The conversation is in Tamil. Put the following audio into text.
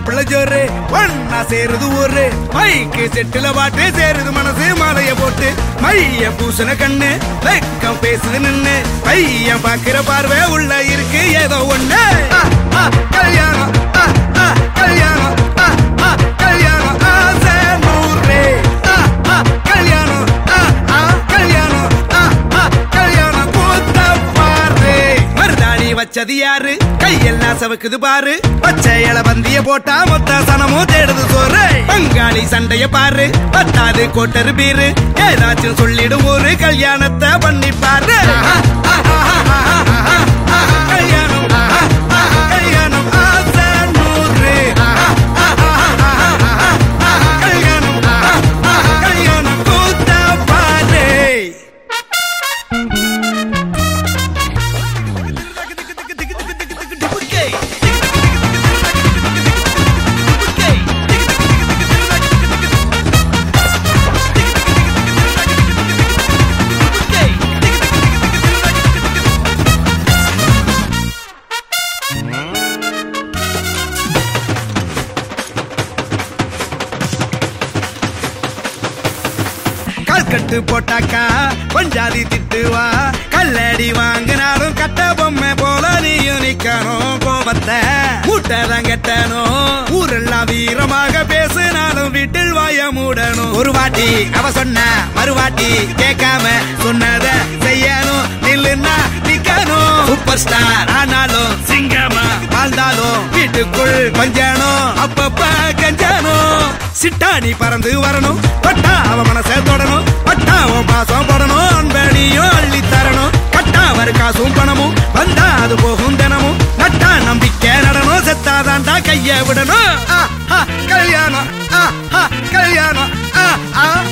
மாப்பிள்ளை ஜோரு ஒன்னா சேருது ஊரு மைக்கு செட்டுல பாட்டு சேருது மனசு மாலைய போட்டு மைய பூசண கண்ணு வெக்கம் பேசுது நின்னு பையன் பாக்குற பார்வை உள்ள இருக்கு ஏதோ ஒண்ணு ஆ, ஆ, கல்யாணம் ஆ, ஆ, கல்யாணம் ஆ, ஆ, கல்யாணம் ஆசை நூறு ஆ, ஆ, கல்யாணம் ஆ, ஆ, கல்யாணம் ஆ, ஆ, கல்யாணம் கூத்த பாரு மருதாணி வச்சது யாரு கையெல்லாம் சவுக்குது பாரு பச்சை இல பந்திய போட்டா மொத்த சனமும் தேடுது சோறு பங்காளி சண்டைய பாரு பத்தாது கோட்டரு பீரு ஏதாச்சும் சொல்லிடும் ஒரு கல்யாணத்தை பண்ணி பாரு ஆ, ஆ, ஆ, ஆ, ஆ, ஆ, ஆ, கல்யாணம் ஆ, ஆ, கல்யாணம் ஆசை நூறு ஆ, ஆ, ஆ, ஆ, ஆ, ஆ, கல்யாணம் ஆ, ஆ, கல்யாணம் கூத்த பாரு கல்கட்டு போட்டாக்கா பஞ்சாதி திட்டுவா கல்லடி வாங்கினாலும் கட்ட பொம்மை போல நீயும் நிக்கணும் கோபத்தை மூட்டதான் கட்டணும் ஊரெல்லாம் வீரமாக பேசினாலும் வீட்டில் வாய மூடணும் ஒரு வாட்டி அவ சொன்ன மறுவாட்டி கேட்காம சொன்னத செய்யணும் நில்லுன்னா நிக்கணும் சூப்பர் ஸ்டார் ஆனாலும் சிங்கமா வாழ்ந்தாலும் வீட்டுக்குள் பஞ்சணும் அப்பப்ப கஞ்சணும் சிட்டாணி பறந்து வரணும் பட்டா அவ மனசை தொடணும் பட்டா அவன் பாசம் படணும் அன்பனியும் அள்ளி தரணும் பட்டா வரு காசும் பணமும் வந்தா அது போகும் தினமும் நட்டா நம்பிக்கை நடணும் செத்தாதாண்டா கைய விடணும் ஆ, ஆ, கல்யாணம் ஆ, ஆ, கல்யாணம் ஆ, ஆ,